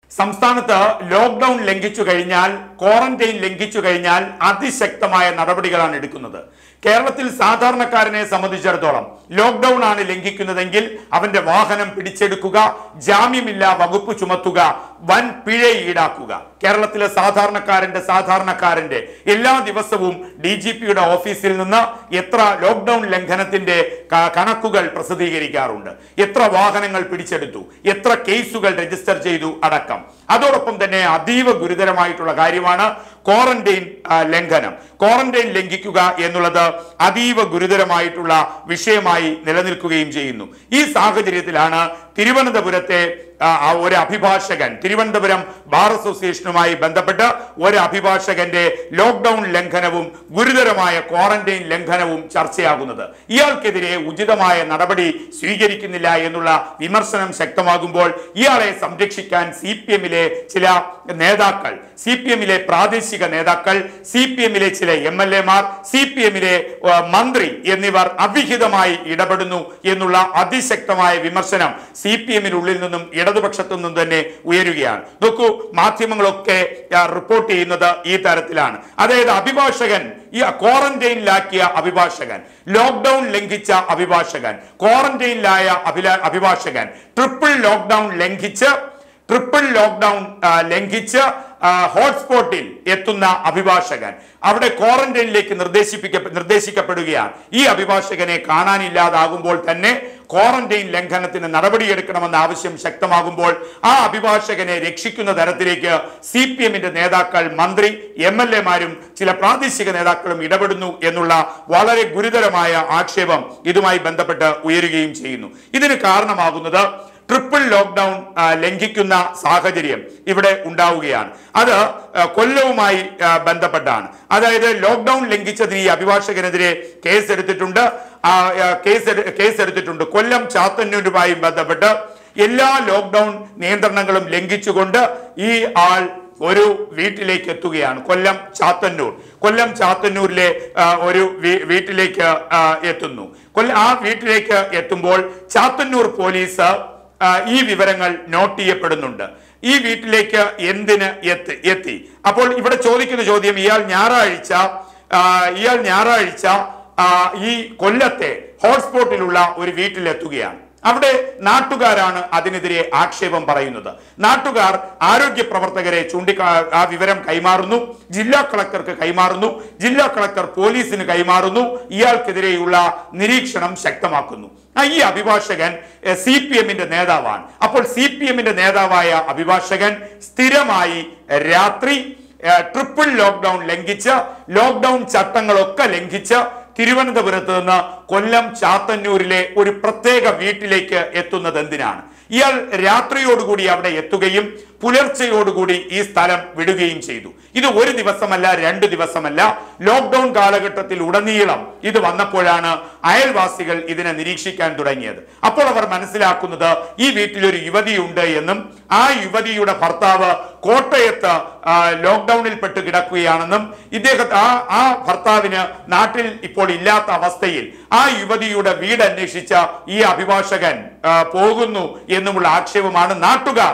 സംസ്ഥാനത്ത് ലോക്ക്ഡൌൺ ലംഘിച്ചു കഴിഞ്ഞാൽ ക്വാറന്റൈൻ ലംഘിച്ചു കഴിഞ്ഞാൽ അതിശക്തമായ നടപടികളാണ് എടുക്കുന്നത് കേരളത്തിൽ സാധാരണക്കാരനെ സംബന്ധിച്ചിടത്തോളം ലോക്ക്ഡൌൺ ആണ് ലംഘിക്കുന്നതെങ്കിൽ അവന്റെ വാഹനം പിടിച്ചെടുക്കുക ജാമ്യമില്ല വകുപ്പ് ചുമത്തുക വൻ പിഴ ഈടാക്കുക കേരളത്തിലെ സാധാരണക്കാരന്റെ സാധാരണക്കാരന്റെ എല്ലാ ദിവസവും ഡി ജി പിയുടെ ഓഫീസിൽ നിന്ന് എത്ര ലോക്ക്ഡൌൺ ലംഘനത്തിന്റെ ക- കണക്കുകൾ പ്രസിദ്ധീകരിക്കാറുണ്ട് എത്ര വാഹനങ്ങൾ പിടിച്ചെടുത്തു എത്ര കേസുകൾ രജിസ്റ്റർ ചെയ്തു അടക്കം അതോടൊപ്പം തന്നെ അതീവ ഗുരുതരമായിട്ടുള്ള കാര്യമാണ് ക്വാറന്റൈൻ ആ, ലംഘനം ക്വാറന്റൈൻ ലംഘിക്കുക എന്നുള്ളത് അതീവ ഗുരുതരമായിട്ടുള്ള വിഷയമായി നിലനിൽക്കുകയും ചെയ്യുന്നു ഈ സാഹചര്യത്തിലാണ് തിരുവനന്തപുരത്തെ ആ, ആ, ഒരു അഭിഭാഷകൻ തിരുവനന്തപുരം ബാർ അസോസിയേഷനുമായി ബന്ധപ്പെട്ട് ഒരു അഭിഭാഷകന്റെ ലോക്ക്ഡൌൺ ലംഘനവും ഗുരുതരമായ ക്വാറന്റൈൻ ലംഘനവും ചർച്ചയാകുന്നത് ഇയാൾക്കെതിരെ ഉചിതമായ നടപടി സ്വീകരിക്കുന്നില്ല എന്നുള്ള വിമർശനം ശക്തമാകുമ്പോൾ ഇയാളെ സംരക്ഷിക്കാൻ സി പി എമ്മിലെ ചില നേതാക്കൾ സി പി എമ്മിലെ പ്രാദേശിക നേതാക്കൾ സി പി എമ്മിലെ ചില എം എൽ എമാർ സി പി എമ്മിലെ മന്ത്രി എന്നിവർ അവിഹിതമായി ഇടപെടുന്നു എന്നുള്ള അതിശക്തമായ വിമർശനം സി പി എമ്മിനുള്ളിൽ നിന്നും ഇടതുപക്ഷത്തു നിന്നും തന്നെ ഉയരുകയാണ് നോക്കൂ മാധ്യമങ്ങളൊക്കെ ആ, റിപ്പോർട്ട് ചെയ്യുന്നത് ഈ തരത്തിലാണ് അതായത് അഭിഭാഷകൻ ഈ ക്വാറന്റൈനിലാക്കിയ അഭിഭാഷകൻ ലോക്ക്ഡൌൺ ലംഘിച്ച അഭിഭാഷകൻ ക്വാറന്റൈനിലായ അഭില- അഭിഭാഷകൻ ട്രിപ്പിൾ ലോക്ക്ഡൌൺ ലംഘിച്ച് ട്രിപ്പിൾ ലോക്ക്ഡൌൺ ആ, ലംഘിച്ച് ആ, ഹോട്ട്സ്പോട്ടിൽ എത്തുന്ന അഭിഭാഷകൻ അവിടെ ക്വാറന്റൈനിലേക്ക് നിർദ്ദേശിപ്പിക്ക നിർദ്ദേശിക്കപ്പെടുകയാണ് ഈ അഭിഭാഷകനെ കാണാനില്ലാതാകുമ്പോൾ തന്നെ ക്വാറന്റൈൻ ലംഘനത്തിന് നടപടിയെടുക്കണമെന്ന ആവശ്യം ശക്തമാകുമ്പോൾ ആ അഭിഭാഷകനെ രക്ഷിക്കുന്ന തരത്തിലേക്ക് സി പി എമ്മിന്റെ നേതാക്കൾ മന്ത്രി എം എൽ എമാരും ചില പ്രാദേശിക നേതാക്കളും ഇടപെടുന്നു എന്നുള്ള വളരെ ഗുരുതരമായ ആക്ഷേപം ഇതുമായി ബന്ധപ്പെട്ട് ഉയരുകയും ചെയ്യുന്നു ഇതിന് കാരണമാകുന്നത് ട്രിപ്പിൾ ലോക്ക്ഡൌൺ ആ, ലംഘിക്കുന്ന സാഹചര്യം ഇവിടെ ഉണ്ടാവുകയാണ് അത് ആ, കൊല്ലവുമായി ആ, ബന്ധപ്പെട്ടാണ് അതായത് ലോക്ക്ഡൌൺ ലംഘിച്ചതിന് ഈ അഭിഭാഷകനെതിരെ കേസെടുത്തിട്ടുണ്ട് ആ, ആ, കേസ് കേസെടുത്തിട്ടുണ്ട് കൊല്ലം ചാത്തന്നൂരുമായി ബന്ധപ്പെട്ട് എല്ലാ ലോക്ക്ഡൌൺ നിയന്ത്രണങ്ങളും ലംഘിച്ചുകൊണ്ട് ഈ ആൾ ഒരു വീട്ടിലേക്ക് എത്തുകയാണ് കൊല്ലം ചാത്തന്നൂർ കൊല്ലം ചാത്തന്നൂരിലെ ആ, ഒരു വീ- വീട്ടിലേക്ക് ആ, എത്തുന്നു കൊല്ല ആ വീട്ടിലേക്ക് എത്തുമ്പോൾ ചാത്തന്നൂർ പോലീസ് ആ, ഈ വിവരങ്ങൾ നോട്ട് ചെയ്യപ്പെടുന്നുണ്ട് ഈ വീട്ടിലേക്ക് എന്തിന് എത്തി എത്തി അപ്പോൾ ഇവിടെ ചോദിക്കുന്ന ചോദ്യം ഇയാൾ ഞായറാഴ്ച ആ, ഇയാൾ ഞായറാഴ്ച ആ, ഈ കൊല്ലത്തെ ഹോട്ട്സ്പോട്ടിലുള്ള ഒരു വീട്ടിലെത്തുകയാണ് അവിടെ നാട്ടുകാരാണ് അതിനെതിരെ ആക്ഷേപം പറയുന്നത് നാട്ടുകാർ ആരോഗ്യ പ്രവർത്തകരെ ചൂണ്ടിക്കാ ആ വിവരം കൈമാറുന്നു ജില്ലാ കളക്ടർക്ക് കൈമാറുന്നു ജില്ലാ കളക്ടർ പോലീസിന് കൈമാറുന്നു ഇയാൾക്കെതിരെയുള്ള നിരീക്ഷണം ശക്തമാക്കുന്നു ആ ഈ അഭിഭാഷകൻ സി പി എമ്മിന്റെ നേതാവാണ് അപ്പോൾ സി പി എമ്മിന്റെ നേതാവായ അഭിഭാഷകൻ സ്ഥിരമായി രാത്രി ഏഹ്, ട്രിപ്പിൾ ലോക്ക്ഡൌൺ ലംഘിച്ച് ലോക്ക്ഡൌൺ ചട്ടങ്ങളൊക്കെ ലംഘിച്ച് തിരുവനന്തപുരത്ത് നിന്ന് കൊല്ലം ചാത്തന്നൂരിലെ ഒരു പ്രത്യേക വീട്ടിലേക്ക് എത്തുന്നത് എന്തിനാണ് ഇയാൾ രാത്രിയോടുകൂടി അവിടെ എത്തുകയും പുലർച്ചയോടുകൂടി ഈ സ്ഥലം വിടുകയും ചെയ്തു ഇത് ഒരു ദിവസമല്ല രണ്ട് ദിവസമല്ല ലോക്ക്ഡൌൺ കാലഘട്ടത്തിൽ ഉടനീളം ഇത് വന്നപ്പോഴാണ് അയൽവാസികൾ ഇതിനെ നിരീക്ഷിക്കാൻ തുടങ്ങിയത് അപ്പോൾ അവർ മനസ്സിലാക്കുന്നത് ഈ വീട്ടിൽ ഒരു യുവതിയുണ്ട് എന്നും ആ യുവതിയുടെ ഭർത്താവ് കോട്ടയത്ത് ആ, ലോക്ക്ഡൌണിൽ പെട്ട് കിടക്കുകയാണെന്നും ഇദ്ദേഹത്തെ ആ ആ ഭർത്താവിന് നാട്ടിൽ ഇപ്പോൾ ഇല്ലാത്ത അവസ്ഥയിൽ ആ യുവതിയുടെ വീട് അന്വേഷിച്ച ഈ അഭിഭാഷകൻ ആ, പോകുന്നു എന്നുമുള്ള ആക്ഷേപമാണ് നാട്ടുകാർ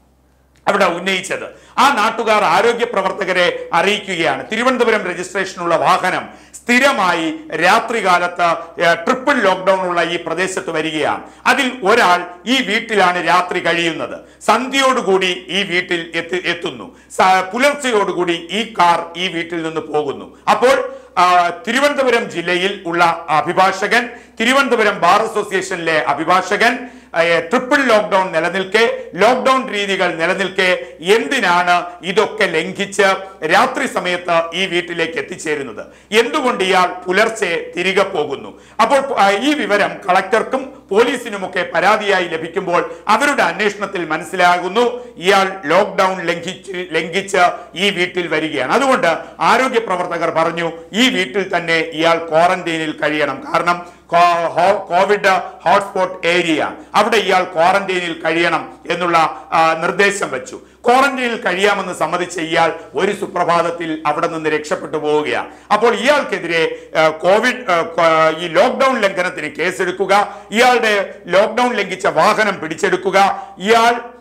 അവിടെ ഉന്നയിച്ചത് ആ നാട്ടുകാർ ആരോഗ്യ പ്രവർത്തകരെ അറിയിക്കുകയാണ് തിരുവനന്തപുരം രജിസ്ട്രേഷനുള്ള വാഹനം സ്ഥിരമായി രാത്രികാലത്ത് ഏഹ്, ട്രിപ്പിൾ ലോക്ക്ഡൌൺ ഉള്ള ഈ പ്രദേശത്ത് വരികയാണ് അതിൽ ഒരാൾ ഈ വീട്ടിലാണ് രാത്രി കഴിയുന്നത് സന്ധ്യയോടുകൂടി ഈ വീട്ടിൽ എത്തി എത്തുന്നു സ- പുലർച്ചയോടുകൂടി ഈ കാർ ഈ വീട്ടിൽ നിന്ന് പോകുന്നു അപ്പോൾ ആ, തിരുവനന്തപുരം ജില്ലയിൽ ഉള്ള അഭിഭാഷകൻ തിരുവനന്തപുരം ബാർ അസോസിയേഷനിലെ അഭിഭാഷകൻ ഏഹ്, ട്രിപ്പിൾ ലോക്ക്ഡൌൺ നിലനിൽക്കെ ലോക്ക്ഡൌൺ രീതികൾ നിലനിൽക്കെ എന്തിനാണ് ഇതൊക്കെ ലംഘിച്ച് രാത്രി സമയത്ത് ഈ വീട്ടിലേക്ക് എത്തിച്ചേരുന്നത് എന്തുകൊണ്ട് ഇയാൾ പുലർച്ചെ തിരികെ പോകുന്നു അപ്പോൾ ആ, ഈ വിവരം കളക്ടർക്കും പോലീസിനുമൊക്കെ പരാതിയായി ലഭിക്കുമ്പോൾ അവരുടെ അന്വേഷണത്തിൽ മനസ്സിലാകുന്നു ഇയാൾ ലോക്ക്ഡൌൺ ലംഘിച്ച് ലംഘിച്ച് ഈ വീട്ടിൽ വരികയാണ് അതുകൊണ്ട് ആരോഗ്യ പ്രവർത്തകർ പറഞ്ഞു ഈ വീട്ടിൽ തന്നെ ഇയാൾ ക്വാറന്റൈനിൽ കഴിയണം കാരണം കോ- ഹോ- കോവിഡ് ഹോട്ട്സ്പോട്ട് ഏരിയ അവിടെ ഇയാൾ ക്വാറന്റൈനിൽ കഴിയണം എന്നുള്ള ആ, നിർദ്ദേശം വെച്ചു ക്വാറന്റൈനിൽ കഴിയാമെന്ന് സമ്മതിച്ച ഇയാൾ ഒരു സുപ്രഭാതത്തിൽ അവിടെ നിന്ന് രക്ഷപ്പെട്ടു പോവുകയാണ് അപ്പോൾ ഇയാൾക്കെതിരെ ആ, കോവിഡ് ആ, കോ- ഈ ലോക്ക്ഡൌൺ ലംഘനത്തിന് കേസെടുക്കുക ഇയാളുടെ ലോക്ക്ഡൌൺ ലംഘിച്ച വാഹനം പിടിച്ചെടുക്കുക ഇയാൾ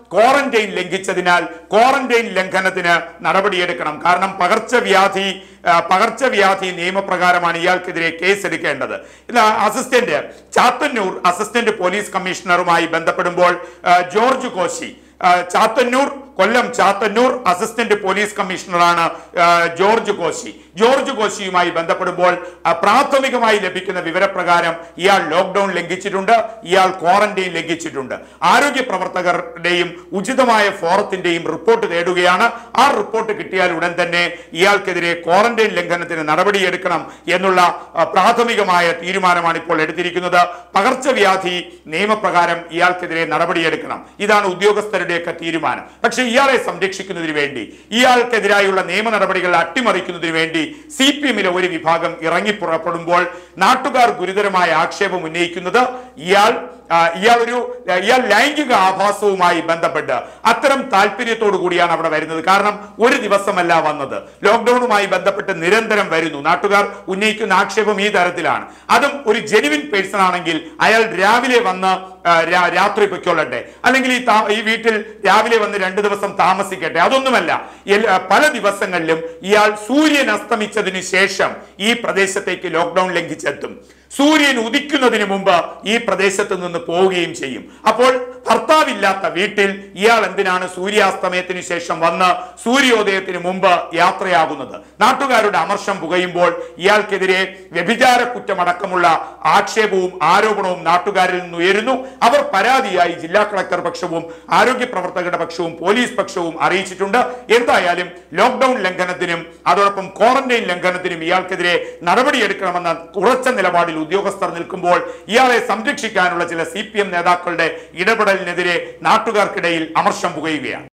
ക്വാറന്റൈൻ ലംഘിച്ചതിനാൽ ക്വാറന്റൈൻ ലംഘനത്തിന് നടപടിയെടുക്കണം കാരണം പകർച്ചവ്യാധി ആ, പകർച്ചവ്യാധി നിയമപ്രകാരമാണ് ഇയാൾക്കെതിരെ കേസെടുക്കേണ്ടത് ഇത് അസിസ്റ്റന്റ് ചാത്തന്നൂർ അസിസ്റ്റന്റ് പോലീസ് കമ്മീഷണറുമായി ബന്ധപ്പെടുമ്പോൾ ആ, ജോർജ് കോശി ആ, ചാത്തന്നൂർ കൊല്ലം ചാത്തന്നൂർ അസിസ്റ്റന്റ് പോലീസ് കമ്മീഷണറാണ് ആ, ജോർജ് കോശി ജോർജ് കോശിയുമായി ബന്ധപ്പെടുമ്പോൾ ആ, പ്രാഥമികമായി ലഭിക്കുന്ന വിവരപ്രകാരം ഇയാൾ ലോക്ക്ഡൌൺ ലംഘിച്ചിട്ടുണ്ട് ഇയാൾ ക്വാറന്റൈൻ ലംഘിച്ചിട്ടുണ്ട് ആരോഗ്യ പ്രവർത്തകരുടെയും ഉചിതമായ ഫോറത്തിന്റെയും റിപ്പോർട്ട് തേടുകയാണ് ആ റിപ്പോർട്ട് കിട്ടിയാൽ ഉടൻ തന്നെ ഇയാൾക്കെതിരെ ക്വാറന്റൈൻ ലംഘനത്തിന് നടപടിയെടുക്കണം എന്നുള്ള ആ, പ്രാഥമികമായ തീരുമാനമാണ് ഇപ്പോൾ എടുത്തിരിക്കുന്നത് പകർച്ചവ്യാധി നിയമപ്രകാരം ഇയാൾക്കെതിരെ നടപടിയെടുക്കണം ഇതാണ് ഉദ്യോഗസ്ഥരുടെയൊക്കെ തീരുമാനം പക്ഷേ ഇയാളെ സംരക്ഷിക്കുന്നതിന് വേണ്ടി ഇയാൾക്കെതിരായുള്ള നിയമ നടപടികൾ അട്ടിമറിക്കുന്നതിന് വേണ്ടി സി പി എമ്മിലെ ഒരു വിഭാഗം ഇറങ്ങി പുറപ്പെടുമ്പോൾ നാട്ടുകാർ ഗുരുതരമായ ആക്ഷേപം ഉന്നയിക്കുന്നത് ഇയാൾ ആ, ഇയാൾ ഒരു ഇയാൾ ലൈംഗിക ആഭാസവുമായി ബന്ധപ്പെട്ട് അത്തരം താല്പര്യത്തോടു കൂടിയാണ് അവിടെ വരുന്നത് കാരണം ഒരു ദിവസമല്ല വന്നത് ലോക്ക്ഡൌണുമായി ബന്ധപ്പെട്ട് നിരന്തരം വരുന്നു നാട്ടുകാർ ഉന്നയിക്കുന്ന ആക്ഷേപം ഈ തരത്തിലാണ് അതും ഒരു ജെനുവിൻ പേഴ്സൺ ആണെങ്കിൽ അയാൾ രാവിലെ വന്ന് ആ, രാ- രാത്രി പൊയ്ക്കൊള്ളട്ടെ അല്ലെങ്കിൽ ഈ താ- ഈ വീട്ടിൽ രാവിലെ വന്ന് രണ്ടു ദിവസം താമസിക്കട്ടെ അതൊന്നുമല്ല എൽ- പല ദിവസങ്ങളിലും ഇയാൾ സൂര്യൻ അസ്തമിച്ചതിന് ശേഷം ഈ പ്രദേശത്തേക്ക് ലോക്ക്ഡൌൺ ലംഘിച്ചെത്തും സൂര്യൻ ഉദിക്കുന്നതിന് മുമ്പ് ഈ പ്രദേശത്ത് നിന്ന് പോവുകയും ചെയ്യും അപ്പോൾ ഭർത്താവില്ലാത്ത വീട്ടിൽ ഇയാൾ എന്തിനാണ് സൂര്യാസ്തമയത്തിന് ശേഷം വന്ന് സൂര്യോദയത്തിന് മുമ്പ് യാത്രയാകുന്നത് നാട്ടുകാരുടെ അമർഷം പുകയുമ്പോൾ ഇയാൾക്കെതിരെ വ്യഭിചാര കുറ്റമടക്കമുള്ള ആക്ഷേപവും ആരോപണവും നാട്ടുകാരിൽ നിന്ന് ഉയരുന്നു അവർ പരാതിയായി ജില്ലാ കളക്ടർ പക്ഷവും ആരോഗ്യ പ്രവർത്തകരുടെ പക്ഷവും പോലീസ് പക്ഷവും അറിയിച്ചിട്ടുണ്ട് എന്തായാലും ലോക്ക്ഡൌൺ ലംഘനത്തിനും അതോടൊപ്പം ക്വാറന്റൈൻ ലംഘനത്തിനും ഇയാൾക്കെതിരെ നടപടിയെടുക്കണമെന്ന ഉറച്ച നിലപാടിൽ ഉദ്യോഗസ്ഥർ നിൽക്കുമ്പോൾ ഇയാളെ സംരക്ഷിക്കാനുള്ള ചില സി നേതാക്കളുടെ ഇടപെടലിനെതിരെ നാട്ടുകാർക്കിടയിൽ അമർഷം പുകയുകയാണ്